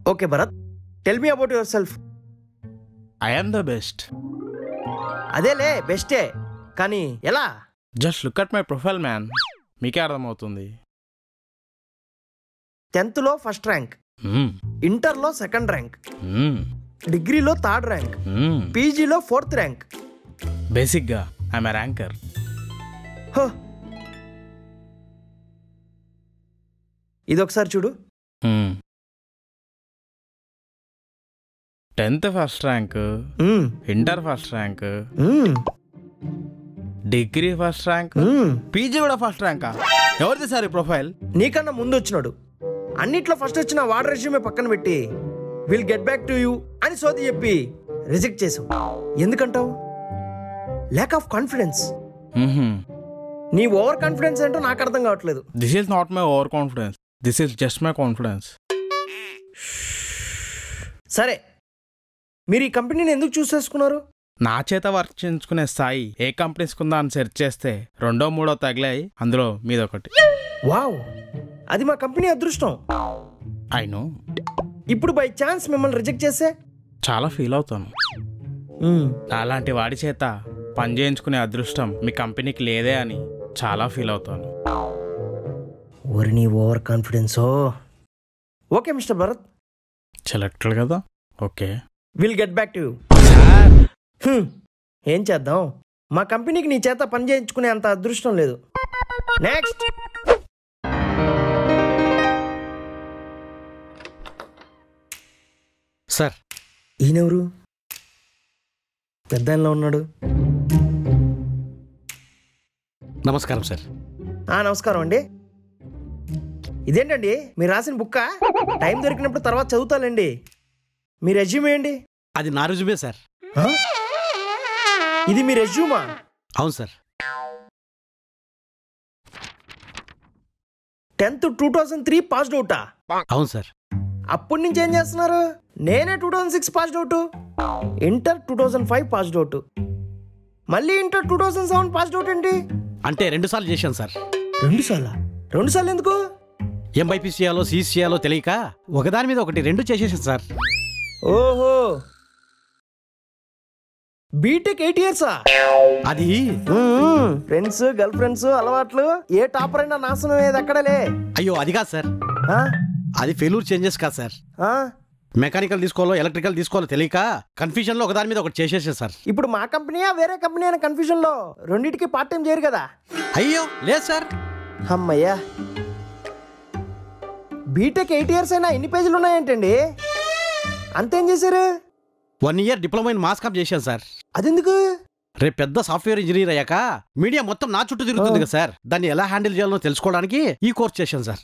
Okay Bharat tell me about yourself I am the best అదేలే బెస్టే కానీ ఎలా just look at my profile man మీకే అర్థమవుతుంది టెన్త్లో ఫస్ట్ ర్యాంక్ మ్మ్. ఇంటర్లో సెకండ్ ర్యాంక్ మ్మ్. డిగ్రీలో థర్డ్ ర్యాంక్ మ్మ్. పీజీలో ఫోర్త్ ర్యాంక్ బేసిక్గా ఐఎమ్ ర్యాంకర్ హో. ఇది ఒకసారి చూడు టెన్త్ ఫస్ట్ ర్యాంక్ మ్మ్. ఇంటర్ ఫస్ట్ ర్యాంక్ మ్మ్. డిగ్రీ ఫస్ట్ ర్యాంక్ మ్మ్. పీజీ కూడా ఫస్ట్ ర్యాంకా ఎవరిది సార్ ఈ ప్రొఫైల్ నీకన్నా ముందు వచ్చినాడు అన్నిట్లో ఫస్ట్ వచ్చిన వాటర్ రెజ్యూమే పక్కన పెట్టి will get back to you అని సోది చెప్పి రిజెక్ట్ చేసావు ఎందుకంటావు ల్యాక్ ఆఫ్ కాన్ఫిడెన్స్ నీ ఓవర్ కాన్ఫిడెన్స్ ఏంటో నాకు అర్థం కావట్లేదు this is not my over confidence this is just my confidence సరే మీరు ఈ కంపెనీని ఎందుకు చూస్ చేసుకున్నారు నా చేత వర్క్ చేయించుకునే స్థాయి ఏ కంపెనీస్ కుందా అని సెర్చ్ చేస్తే రెండో మూడో తగిలాయి అందులో మీదొకటి వావ్ అది మా కంపెనీ అదృష్టం ఐ నో ఇప్పుడు బై ఛాన్స్ మిమ్మల్ని రిజెక్ట్ చేస్తే చాలా ఫీల్ అవుతాను అలాంటి వాడి చేత పని చేయించుకునే అదృష్టం మీ కంపెనీకి లేదే అని చాలా ఫీల్ అవుతాను ఓరి నీ ఓవర్ కాన్ఫిడెన్సో ఓకే మిస్టర్ భరత్ సెలెక్టెడ్ కదా okay will get back to you sir ఏం చేద్దాం మా కంపెనీకి నీ చేత పని చేయించుకునే అంత అదృష్టం లేదు నెక్స్ట్ సార్ ఈయనెవరు పెద్ద ఆయనలో ఉన్నాడు నమస్కారం సార్ ఆ నమస్కారం అండి ఇదేంటండి మీరు రాసిన బుక్క టైం దొరికినప్పుడు తర్వాత చదువుతానండి మీ రెజ్యూమ్ ఏంటి అది నా రుజువే సార్ ఆ? ఇది మీ రెజ్యూమా అవును sir tenth two thousand three passed అవుటా అవును సార్ అప్పటి నుంచి ఏం చేస్తున్నారు నేనే two thousand six passed out inter two thousand five passed out మళ్ళీ inter two thousand seven passed out ఏంటి అంటే రెండు సార్లు చేశాను సార్ రెండు సార్లా రెండు సార్లు ఎందుకు ఏం బైపీసీ చేయాలో సీసీ చేయాలో తెలియక ఒకదాని మీద ఒకటి రెండు చేసేసాను సార్ ఓహో బీటెక్ ఎయిట్ ఇయర్సా అది ఫ్రెండ్స్ గర్ల్ ఫ్రెండ్స్ అలవాట్లు ఏ టాపర్ అయినా నాశనం ఏది ఎక్కడలే అయ్యో అది కాదు సార్ ఆ? అది ఫెయిల్యూర్ చేంజెస్ కాదు సార్ ఆ? మెకానికల్ తీసుకోవాలో ఎలక్ట్రికల్ తీసుకోవాలో తెలియక కన్ఫ్యూజన్లో ఒకదాని మీద ఒకటి చేసేసాను సార్ ఇప్పుడు మా కంపెనీయా వేరే కంపెనీ అనే కన్ఫ్యూజన్ లో రెండింటికి పార్ట్ టైం చేయరు కదా అయ్యో లేదు సార్ అమ్మయ్యా బీటెక్ ఎయిట్ ఇయర్స్ అయినా ఎన్ని పేజీలు ఉన్నాయంటండి అంతేం చేశారు one year diploma in mass com చేశాను సార్ అదెందుకు రేపు పెద్ద సాఫ్ట్వేర్ ఇంజనీర్ అయ్యాక మీడియా మొత్తం నా చుట్టూ తిరుగుతుంది కదా సార్ దాన్ని ఎలా హ్యాండిల్ చేయాలో తెలుసుకోవడానికి ఈ కోర్స్ చేశాను sir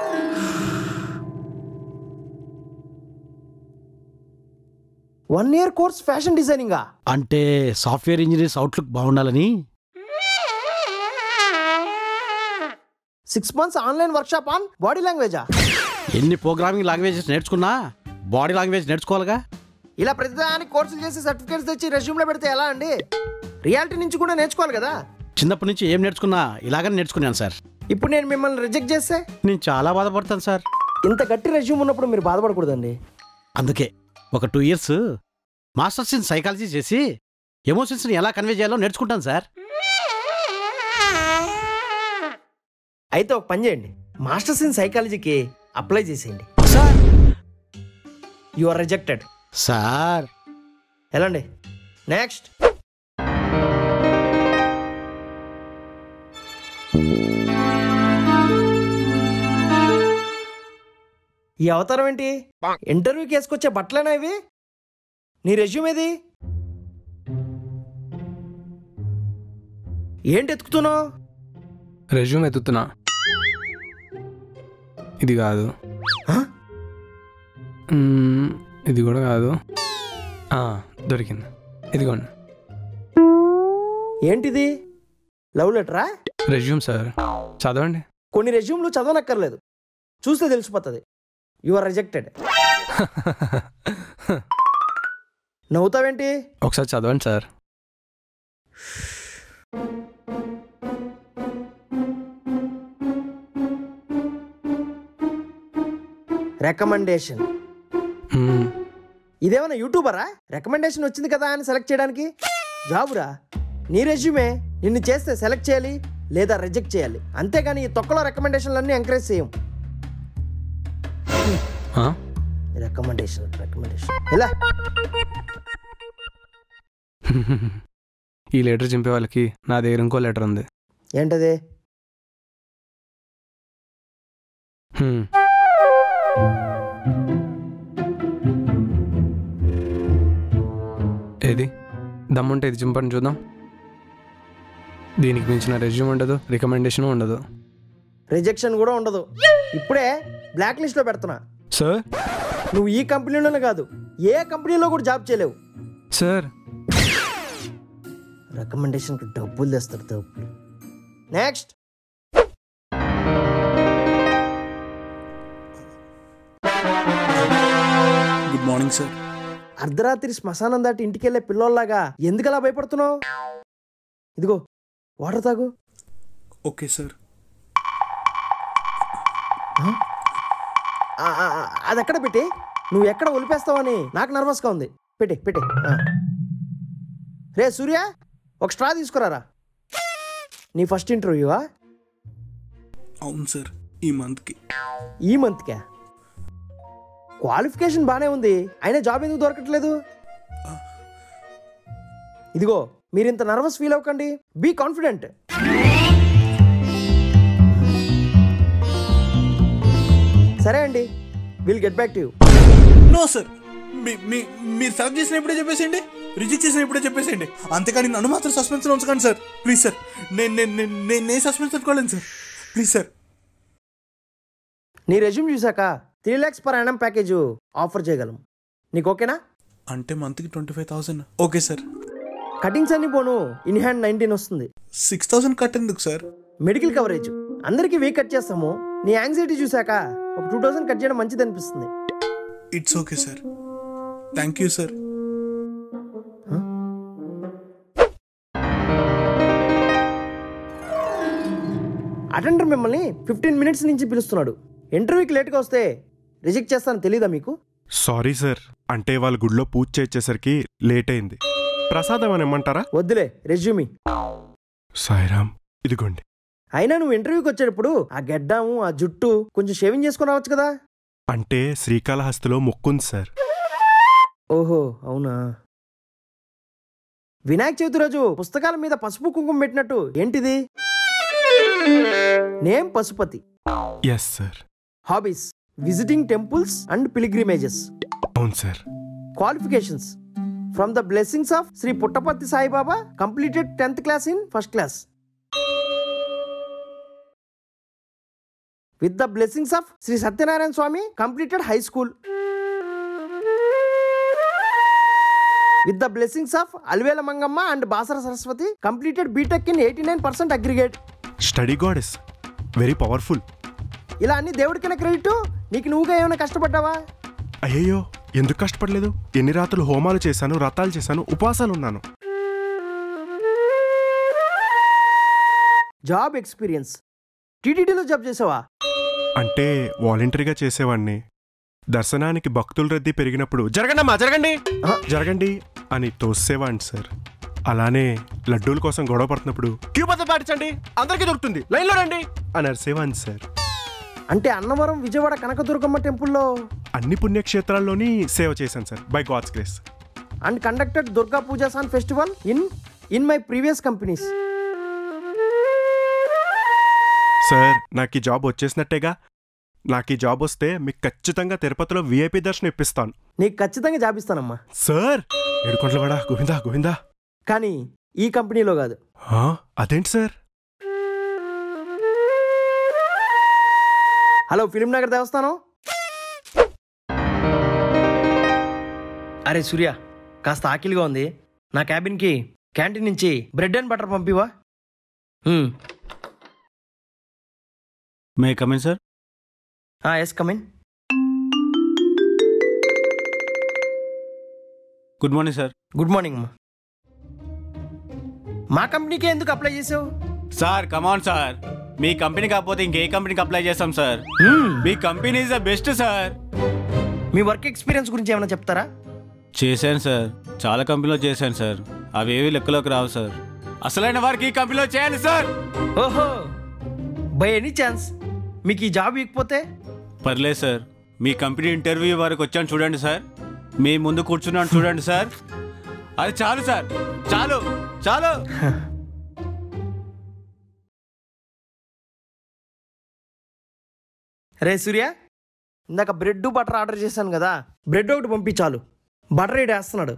one year course fashion డిజైనింగా అంటే సాఫ్ట్వేర్ ఇంజనీర్స్ అవుట్లుక్ బాగుండాలని six months online workshop on body లాంగ్వేజా ఎన్ని ప్రోగ్రామింగ్ లాంగ్వేజెస్ నేర్చుకున్నా బాడీ లాంగ్వేజ్ నేర్చుకోవాలిగా ఇలా ప్రతిదానికి కోర్సులు చేసి సర్టిఫికేట్స్ తెచ్చి రెజ్యూమ్లో పెడితే ఎలా అండి రియాలిటీ నుంచి కూడా నేర్చుకోవాలి కదా చిన్నప్పటి నుంచి ఏం నేర్చుకున్నా ఇలాగనే నేర్చుకున్నాను సార్ ఇప్పుడు నేను మిమ్మల్ని రిజెక్ట్ చేస్తే నేను చాలా బాధపడతాను సార్ ఇంత గట్టి రెజ్యూమ్ ఉన్నప్పుడు మీరు బాధపడకూడదండి అందుకే ఒక two years masters in psychology చేసి ఎమోషన్స్ని ఎలా కన్వే చేయాలో నేర్చుకుంటాను సార్ అయితే ఒక పని చేయండి మాస్టర్స్ ఇన్ సైకాలజీకి అప్లై చేసేయండి sir you are rejected sir ఎలాండి నెక్స్ట్ ఈ అవతారం ఏంటి ఇంటర్వ్యూకి వేసుకొచ్చే బట్టలేనా ఇవి నీ రెజ్యూమ్ ఏది ఏంటి ఎత్తుకుతున్నావు రెజ్యూమ్ ఎత్తుతున్నా ఇది కాదు హ? మ్మ్, ఇది కూడా కాదు ఆ, దొరికింది ఇదిగోండి ఏంటిది లవ్ లెటరా రెజ్యూమ్ సార్ చదవండి కొన్ని రెజ్యూమ్లు చదవనక్కర్లేదు చూస్తే తెలిసిపోతుంది యు ఆర్ రిజెక్టెడ్ నవ్వుతావేంటి ఒకసారి చదవండి సార్ రికమెండేషన్ మ్మ్. ఇదేమైనా యూట్యూబరా రికమెండేషన్ వచ్చింది కదా అని సెలెక్ట్ చేయడానికి జాబురా నీ రెజ్యూమే నిన్ను చేస్తే సెలెక్ట్ చేయాలి లేదా రిజెక్ట్ చేయాలి అంతేగాని ఈ తొక్కలో రికమెండేషన్లన్నీ ఎంకరేజ్ చేయం ఆ? రికమెండేషన్ రికమెండేషన్ ఇలా ఈ లెటర్ చింపే వాళ్ళకి నా దగ్గర ఇంకో లెటర్ ఉంది ఏంటది హ్మ్. ఏది దమ్ముంటే ఇది చింపండి చూద్దాం దీనికి మించిన రెజ్యూమ్ ఉండదు రికమెండేషన్ ఉండదు రిజెక్షన్ కూడా ఉండదు ఇప్పుడే బ్లాక్ లిస్ట్లో పెడుతున్నా సార్ నువ్వు ఈ కంపెనీలోనే కాదు ఏ కంపెనీలో కూడా జాబ్ చేయలేవు సార్ రికమెండేషన్కి డబ్బులు తెస్తారు డబ్బులు నెక్స్ట్ గుడ్ మార్నింగ్ సార్ అర్ధరాత్రి శ్మశానం దాటి ఇంటికి వెళ్ళే పిల్లోల్లాగా ఎందుకు అలా భయపడుతున్నావు ఇదిగో వాటర్ తాగు ఓకే సార్ ఆ, ఆ, ఆ, అది ఎక్కడ పెట్టి నువ్వు ఎక్కడ ఒలిపేస్తావని నాకు నర్వస్గా ఉంది పెట్టి పెట్టి ఆ. రే సూర్య ఒక స్ట్రా తీసుకురారా నీ ఫస్ట్ ఇంటర్వ్యూవా అవును సార్ ఈ మంత్కి ఈ మంత్కే క్వాలిఫికేషన్ బాగానే ఉంది అయినా జాబ్ ఎందుకు దొరకట్లేదు ఇదిగో మీరు ఇంత నర్వస్ ఫీల్ అవ్వకండి బీ కాన్ఫిడెంట్ సరే అండి will get back to you no sir మీ మీ- మీరు సెలెక్ట్ చేసిన ఇప్పుడే చెప్పేసేయండి రిజెక్ట్ చేసిన ఇప్పుడే చెప్పేసేయండి అంతేకాని నన్ను మాత్రం సస్పెన్స్ ఉంచకండి సార్ ప్లీజ్ సార్ నేను నేను నేను నేను నేను సస్పెన్స్ పెట్టుకోలేను సార్ ప్లీజ్ సార్ నీ రెజ్యూమ్ చూసాక three lakhs per annum package offer చేయగలం నీకు ఓకేనా అంటే మంత్కి twenty five thousand okay sir cuttings అన్ని పోను ఇన్ హ్యాండ్ నైన్టీన్ వస్తుంది సిక్స్ థౌసండ్ కట్టేందుకు సార్ మెడికల్ కవరేజ్ అందరికీ వీక్ కట్ చేస్తాము నీ యాంగ్జైటీ చూసాక ఒక టూ థౌసండ్ కట్ చేయడం మంచిది అనిపిస్తుంది it's okay sir thank you sir attender మిమ్మల్ని ఫిఫ్టీన్ మినిట్స్ నుంచి పిలుస్తున్నాడు ఇంటర్వ్యూకి లేట్గా వస్తే రిజెక్ట్ చేస్తానని తెలీదా మీకు సారీ సార్ అంటే వాళ్ళ గుడిలో పూజ చేసేసరికి లేట్ అయింది ప్రసాదం అని ఇమ్మంటారా వద్దులే రెజ్యూమి సాయిరామ్ ఇదిగోండి అయినా నువ్వు ఇంటర్వ్యూకి వచ్చేటప్పుడు ఆ గెడ్డాము ఆ జుట్టు కొంచెం షేవింగ్ చేసుకుని రావచ్చు కదా అంటే శ్రీకాళహస్తిలో మొక్కుంది సార్ ఓహో అవునా వినాయక చవితి రోజు పుస్తకాల మీద పసుపు కుంకుమ పెట్టినట్టు ఏంటిది name Pashupati yes sir hobbies visiting temples and pilgrimages అవును సార్ qualifications from the blessings of Shri Puttaparthi Saibaba completed tenth class in first class with the blessings of Shri Satyanarayana Swamy completed high school with the blessings of Alivelu Mangamma and Basara Saraswati completed BTech in eighty nine percent aggregate study god is very powerful ఇలా అన్ని దేవుడికైనా credit నీకు నువ్వుగా ఏమైనా కష్టపడ్డావా అయ్యయ్యో ఎందుకు కష్టపడలేదు ఎన్ని రాత్రులు హోమాలు చేశాను వ్రతాలు చేశాను ఉపవాసాలు ఉన్నాను జాబ్ ఎక్స్పీరియన్స్ టీటీడీలో జాబ్ చేసావా అంటే వాలంటరీగా చేసేవాడిని దర్శనానికి భక్తుల రద్దీ పెరిగినప్పుడు జరగండమ్మా జరగండి ఆ. జరగండి అని తోసేవాడిని సార్ అలానే లడ్డూల కోసం గొడవ పడుతున్నప్పుడు క్యూ పద్ధతి పాటించండి అందరికీ దొరుకుతుంది లైన్లో రండి అని అరిసేవాడిని సార్ అంటే అన్నవరం విజయవాడ కనకదుర్గమ్మ టెంపుల్లో అన్ని పుణ్యక్షేత్రాల్లోని సేవ చేశాను sir by god's grace and conducted Durga pujas and festival in in my previous companies sir నాకు ఈ జాబ్ వచ్చేసినట్టేగా నాకు ఈ జాబ్ వస్తే మీకు ఖచ్చితంగా తిరుపతిలో విఐపి దర్శనం ఇప్పిస్తాను నీకు ఖచ్చితంగా జాబ్ ఇస్తానమ్మా సార్ ఏడుకొండలవాడ గోవిందా గోవిందా కానీ ఈ కంపెనీలో కాదు ఆ, అదేంటి సార్ హలో ఫిలిం నగర్ దేవస్థానం అరే సూర్య కాస్త ఆకిలిగా ఉంది నా క్యాబిన్కి క్యాంటీన్ నుంచి బ్రెడ్ అండ్ బటర్ పంపివా హ్మ్. మే కమిన్ సార్ ఆ, yes come in good morning sir good morning అమ్మా మా కంపెనీకే ఎందుకు అప్లై చేసావు సార్ కమాన్ సార్ మీ కంపెనీ కాకపోతే ఇంకే కంపెనీకి అప్లై చేస్తాం సార్ హ్మ్. మీ కంపెనీ ఇస్ ద బెస్ట్ సార్ మీ వర్క్ ఎక్స్పీరియన్స్ గురించి ఏమైనా చెప్తారా చేశాను సార్ చాలా కంపెనీలో చేశాను సార్ అవేవి లెక్కలోకి రావు సార్ అసలైన వారికి ఈ కంపెనీలో చేయాలి సార్ ఓహో బై ఎనీ ఛాన్స్ మీకు ఈ జాబ్ ఇకపోతే పర్లేదు సార్ మీ కంపెనీ ఇంటర్వ్యూ వరకు వచ్చాను చూడండి సార్ మీ ముందు కూర్చున్నాను చూడండి సార్ అది చాలు సార్ చాలు చాలు రే సూర్య ఇందాక బ్రెడ్ బటర్ ఆర్డర్ చేశాను కదా బ్రెడ్ ఒకటి పంపించాలు బటర్ ఇటు వేస్తున్నాడు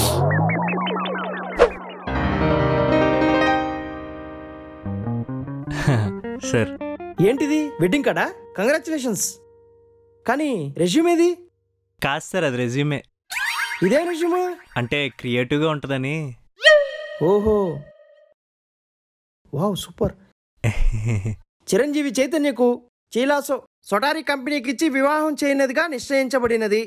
సార్ ఏంటిది వెడ్డింగ్ కార్డా కంగ్రాచులేషన్స్ కానీ రెజ్యూమ్ ఏది కాదు సార్ అది రెజ్యూమే ఇదే రెజ్యూమ్ అంటే క్రియేటివ్గా ఉంటుందని ఓహో వావ్ సూపర్ చిరంజీవి చైతన్యకు చీలాసో సొటారీ కంపెనీకి ఇచ్చి వివాహం చేయనదిగా నిశ్చయించబడినది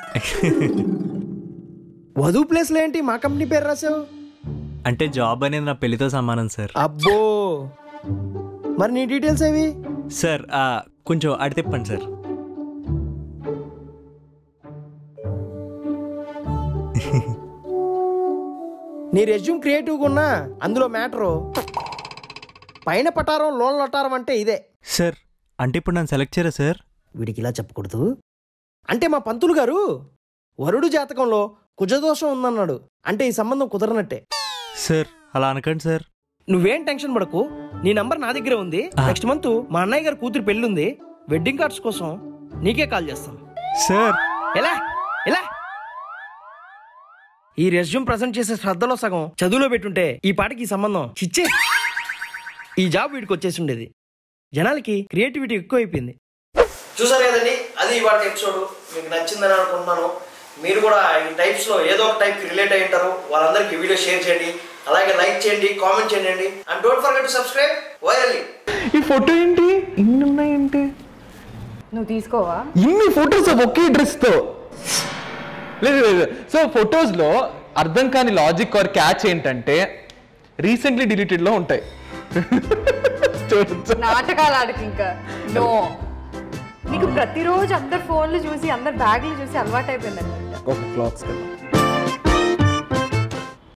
వధు ప్లేస్లో ఏంటి మా కంపెనీ పేరు రాసావు అంటే జాబ్ అనేది నా పెళ్లితో సమానం సార్ అబ్బో మరి నీ డీటెయిల్స్ ఏవి సార్ ఆ, కొంచెం అడి తిప్పండి సార్ నీ రెజ్యూమ్ క్రియేటివ్గా ఉన్నా అందులో మ్యాటరు పైన పటారం లోన్ లటారం అంటే ఇదే సార్ అంటే ఇప్పుడు నన్ను సెలెక్ట్ చేయరా సార్ వీడికి ఇలా చెప్పకూడదు అంటే మా పంతులు గారు వరుడు జాతకంలో కుజదోషం ఉందన్నాడు అంటే ఈ సంబంధం కుదరనట్టే సార్ అలా అనకండి సార్ నువ్వేం టెన్షన్ పడకు నీ నంబర్ నా దగ్గరే ఉంది ఆ. నెక్స్ట్ మంత్ మా అన్నయ్య గారి కూతురు పెళ్ళుంది వెడ్డింగ్ కార్డ్స్ కోసం నీకే కాల్ చేస్తాను సార్ ఎలా ఎలా ఈ రెజ్యూమ్ ప్రజెంట్ చేసే శ్రద్ధలో సగం చదువులో పెట్టుంటే ఈ పాటకి ఈ సంబంధం చిచ్చే ఈ జాబ్ వీడికి వచ్చేసి ఉండేది జనాలకి క్రియేటివిటీ ఎక్కువ అయిపోయింది చూసారు కదండి అది ఇవాళ ఎపిసోడ్ మీకు నచ్చిందని అనుకుంటున్నాను మీరు కూడా ఈ టైప్స్ లో ఏదో ఒక టైప్ రిలేట్ అయి ఉంటారు వాళ్ళందరికీ వీడియో షేర్ చేయండి అలాగే లైక్ చేయండి కామెంట్ చేయండి and don't forget to subscribe వైరల్లీ ఈ ఫోటో ఏంటి ఇన్ని ఉన్నాయేంటి నువ్వు తీసుకోవా ఇన్ని ఫొటోస్ ఒకే డ్రెస్తో లేదు లేదు సో ఫొటోస్లో అర్థం కాని లాజిక్ ఆర్ క్యాచ్ ఏంటంటే రీసెంట్లీ డిలీటెడ్లో ఉంటాయి చూడొచ్చు నాటకాలు ఆడకి ఇంకా నో నీకు ప్రతిరోజు అందరు ఫోన్లు చూసి అందరు బ్యాగ్లు చూసి అలవాటు అయిపోయింది ఒక ఫ్లాక్స్ కదా